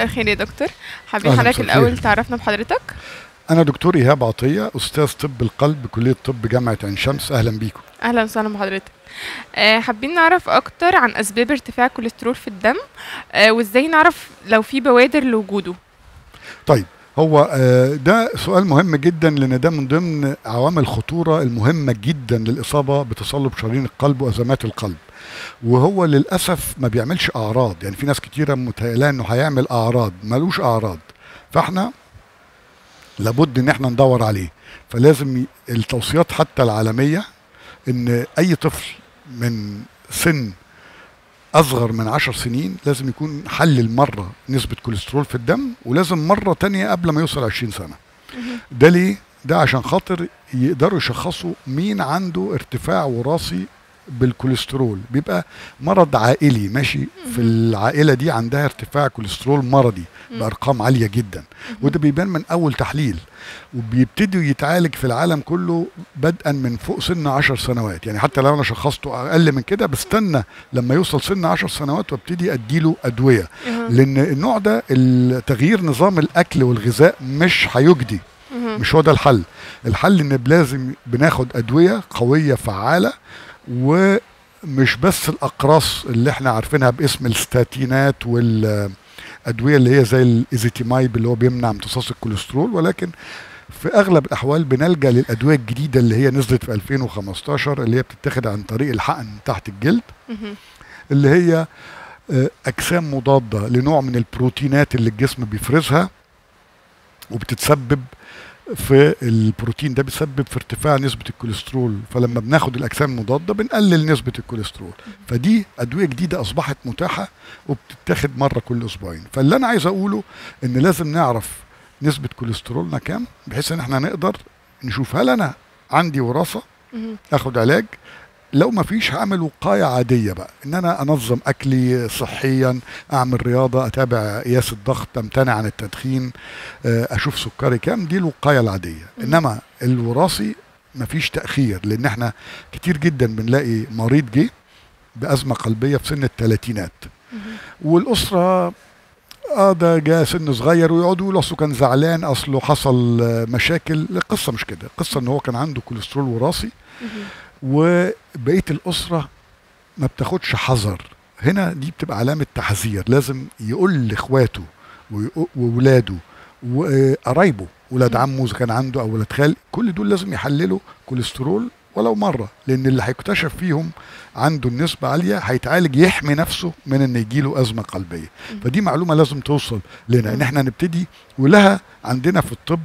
مساء الخير يا دكتور حابين أهلا، حضرتك مساء الخير. الاول تعرفنا بحضرتك أنا دكتور إيهاب عطية أستاذ طب القلب بكلية طب جامعة عين شمس أهلا بيكم اهلا وسهلا بحضرتك آه، حابين نعرف اكتر عن اسباب ارتفاع الكوليسترول في الدم آه، وازاي نعرف لو في بوادر لوجوده طيب هو آه، ده سؤال مهم جدا لأن ده من ضمن عوامل الخطورة المهمة جدا للإصابة بتصلب شرايين القلب وأزمات القلب وهو للأسف ما بيعملش أعراض يعني في ناس كتيرة متهيألها إنه هيعمل أعراض ملوش أعراض فإحنا لابد إن إحنا ندور عليه فلازم ي- التوصيات حتى العالمية إن أي طفل من سن اصغر من 10 سنين لازم يكون حلل مره نسبه كوليسترول في الدم ولازم مره تانية قبل ما يوصل 20 سنه ده ليه ده عشان خاطر يقدروا يشخصوا مين عنده ارتفاع وراثي بالكوليسترول بيبقى مرض عائلي ماشي في العائله دي عندها ارتفاع كوليسترول مرضي بارقام عاليه جدا وده بيبان من اول تحليل وبيبتدي يتعالج في العالم كله بدءا من فوق سن 10 سنوات يعني حتى لو انا شخصته اقل من كده بستنى لما يوصل سن 10 سنوات وابتدي اديله ادويه أها، لان النوع ده تغيير نظام الاكل والغذاء مش هيجدي أها، مش هو ده الحل الحل ان لازم بناخد ادويه قويه فعاله ومش بس الاقراص اللي احنا عارفينها باسم الستاتينات والادويه اللي هي زي الايزيتيمايب اللي هو بيمنع امتصاص الكوليسترول ولكن في اغلب الاحوال بنلجا للادويه الجديده اللي هي نزلت في 2015 اللي هي بتتاخد عن طريق الحقن تحت الجلد أها، اللي هي آه، اجسام مضاده لنوع من البروتينات اللي الجسم بيفرزها وبتتسبب في البروتين ده بيسبب في ارتفاع نسبه الكوليسترول فلما بناخد الاجسام المضاده بنقلل نسبه الكوليسترول فدي ادويه جديده اصبحت متاحه وبتتاخد مره كل اسبوعين فاللي انا عايز اقوله ان لازم نعرف نسبه كوليسترولنا كام بحيث ان احنا نقدر نشوف هل انا عندي وراثه أها، اخد علاج لو ما فيش هعمل وقايه عاديه بقى ان انا انظم اكلي صحيا اعمل رياضه اتابع قياس الضغط امتنع عن التدخين آه، اشوف سكري كام دي الوقايه العاديه مم. انما الوراثي ما فيش تاخير لان احنا كتير جدا بنلاقي مريض جه بازمه قلبيه في سن الثلاثينات أها، والاسره اه ده جاء سن صغير ويقعدوا يقولوا اصله كان زعلان اصله حصل آه، مشاكل القصه مش كده القصه ان هو كان عنده كوليسترول وراثي أها، وبقيه الاسره ما بتاخدش حذر هنا دي بتبقى علامه تحذير لازم يقول لاخواته ويقو- وولاده وقرايبه ولاد مم. عمه اذا كان عنده او ولاد خال كل دول لازم يحللوا كوليسترول ولو مره لان اللي هيكتشف فيهم عنده النسبه عاليه هيتعالج يحمي نفسه من ان يجيله ازمه قلبيه مم. فدي معلومه لازم توصل لنا ان مم. احنا نبتدي ولها عندنا في الطب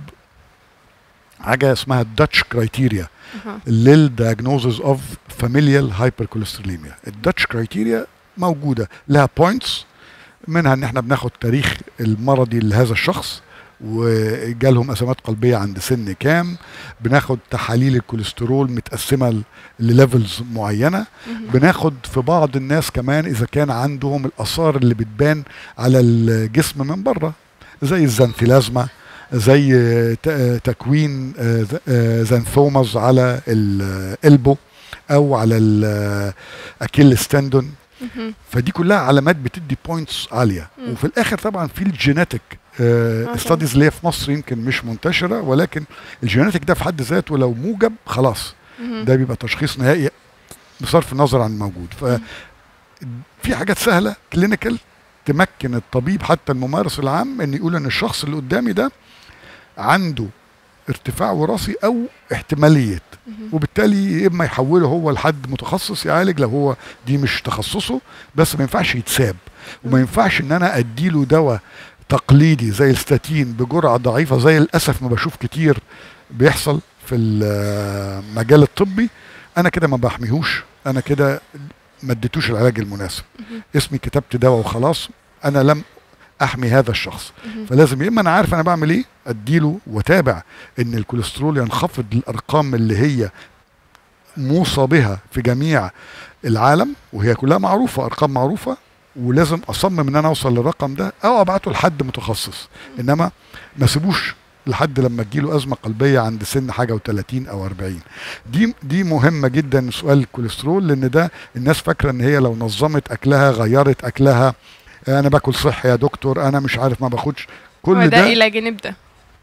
حاجه اسمها الداتش كرايتيريا أها، للدياجنوزز اوف فاميليال هايبركوليستروليميا الداتش كرايتيريا موجوده لها بوينتس منها ان احنا بناخد تاريخ المرضي لهذا الشخص وجالهم ازمات قلبيه عند سن كام بناخد تحاليل الكوليسترول متقسمه ل- لليفلز معينه أها، بناخد في بعض الناس كمان اذا كان عندهم الاثار اللي بتبان على الجسم من بره زي الزنثيلازما زي ت- تكوين آه، ز- آه، زنثومز على الالبو او على الاكيل ستاندون أها، فدي كلها علامات بتدي بوينتس عاليه مم. وفي الاخر طبعا في الجيناتيك طبعاً. ستاديز اللي هي في مصر يمكن مش منتشره ولكن الجيناتيك ده في حد ذاته لو موجب خلاص أها، ده بيبقى تشخيص نهائي بصرف النظر عن الموجود ف في حاجات سهله كلينيكال تمكن الطبيب حتى الممارس العام ان يقول ان الشخص اللي قدامي ده عنده ارتفاع وراثي او احتماليه أها، وبالتالي يا اما يحوله هو لحد متخصص يعالج لو هو دي مش تخصصه بس ما ينفعش يتساب وما مم. ينفعش ان انا اديله دواء تقليدي زي الستاتين بجرعه ضعيفه زي للاسف ما بشوف كتير بيحصل في المجال الطبي انا كده ما بحميهوش انا كده ما اديتوش العلاج المناسب أها، اسمي كتبت دواء وخلاص انا لم احمي هذا الشخص أها، فلازم يا اما انا عارف انا بعمل ايه اديله واتابع ان الكوليسترول ينخفض للارقام اللي هي موصى بها في جميع العالم وهي كلها معروفه ارقام معروفه ولازم اصمم ان انا اوصل للرقم ده او ابعته لحد متخصص انما ما سيبوش لحد لما تجيله ازمه قلبيه عند سن حاجه و30 او 40 دي دي مهمه جدا سؤال الكوليسترول لان ده الناس فاكره ان هي لو نظمت اكلها غيرت اكلها انا باكل صحي يا دكتور انا مش عارف ما باخدش هو كل ده ده الى جانب ده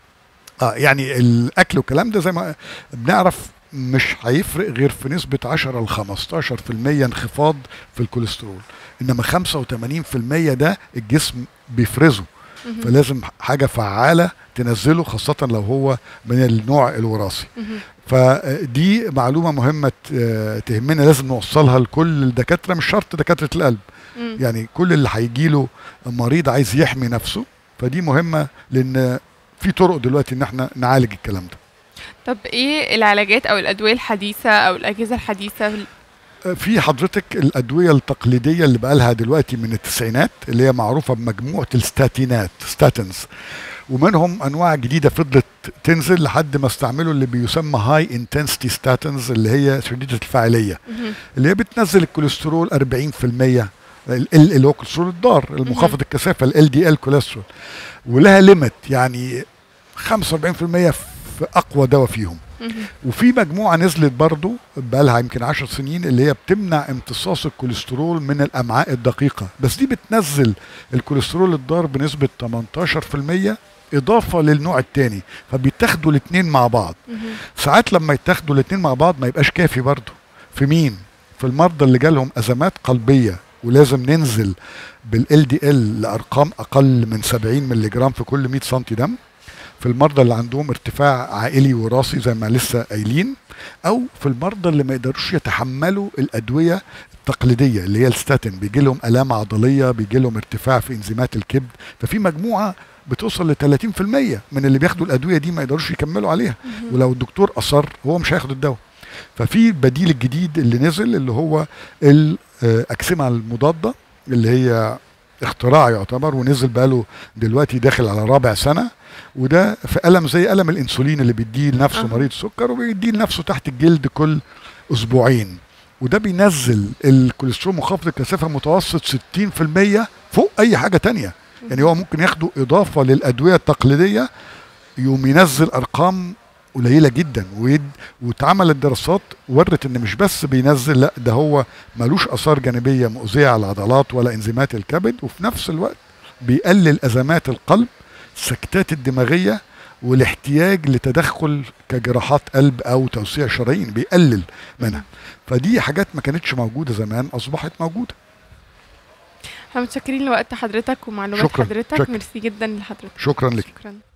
اه يعني الاكل والكلام ده زي ما بنعرف مش هيفرق غير في نسبة 10 ل 15% انخفاض في الكوليسترول انما 85% ده الجسم بيفرزه مهم. فلازم حاجة فعالة تنزله خاصة لو هو من النوع الوراثي مهم. فدي معلومة مهمة ت- تهمنا لازم نوصلها لكل الدكاترة مش شرط دكاترة القلب مم. يعني كل اللي هيجي له مريض عايز يحمي نفسه فدي مهمة لان في طرق دلوقتي ان احنا نعالج الكلام ده طب ايه العلاجات او الادويه الحديثه او الاجهزه الحديثه في حضرتك الادويه التقليديه اللي بقالها دلوقتي من التسعينات اللي هي معروفه بمجموعه الستاتينات ستاتنز ومنهم انواع جديده فضلت تنزل لحد ما استعملوا اللي بيسمى هاي انتنسيتي ستاتنز اللي هي شديده الفاعليه مهم. اللي هي بتنزل الكوليسترول 40% ال- ال- اللي هو الكوليسترول الضار المنخفض الكثافه ال دي ال كوليسترول ولها ليميت يعني 45% في اقوى دواء فيهم مهم. وفي مجموعه نزلت برضو بقالها يمكن 10 سنين اللي هي بتمنع امتصاص الكوليسترول من الامعاء الدقيقه بس دي بتنزل الكوليسترول الضار بنسبه 18% اضافه للنوع الثاني فبيتاخدوا الاثنين مع بعض مهم. ساعات لما يتاخدوا الاثنين مع بعض ما يبقاش كافي برضو في مين في المرضى اللي جالهم ازمات قلبيه ولازم ننزل بالال دي ال لارقام اقل من 70 مللي جرام في كل 100 سم دم في المرضى اللي عندهم ارتفاع عائلي وراثي زي ما لسه قايلين او في المرضى اللي ما يقدروش يتحملوا الادويه التقليديه اللي هي الستاتين بيجي لهم الام عضليه بيجي لهم ارتفاع في انزيمات الكبد ففي مجموعه بتوصل ل 30% من اللي بياخدوا الادويه دي ما يقدروش يكملوا عليها مهم. ولو الدكتور اصر هو مش هياخد الدواء ففي البديل الجديد اللي نزل اللي هو الاكسمه المضاده اللي هي اختراع يعتبر ونزل بقاله دلوقتي داخل على رابع سنه وده في الم زي الم الانسولين اللي بيديه لنفسه أها. مريض سكر وبيديه لنفسه تحت الجلد كل اسبوعين وده بينزل الكوليسترول منخفض الكثافه متوسط 60% فوق اي حاجه تانية يعني هو ممكن ياخده اضافه للادويه التقليديه يقوم ينزل ارقام قليله جدا ويد واتعملت دراسات ورت ان مش بس بينزل لا ده هو ملوش اثار جانبيه مؤذيه على العضلات ولا انزيمات الكبد وفي نفس الوقت بيقلل ازمات القلب السكتات الدماغيه والاحتياج لتدخل كجراحات قلب او توسيع شرايين بيقلل منها فدي حاجات ما كانتش موجوده زمان اصبحت موجوده احنا متشكرين لوقت حضرتك ومعلومات شكراً، حضرتك شكراً. ميرسي جدا لحضرتك شكرا لك شكرا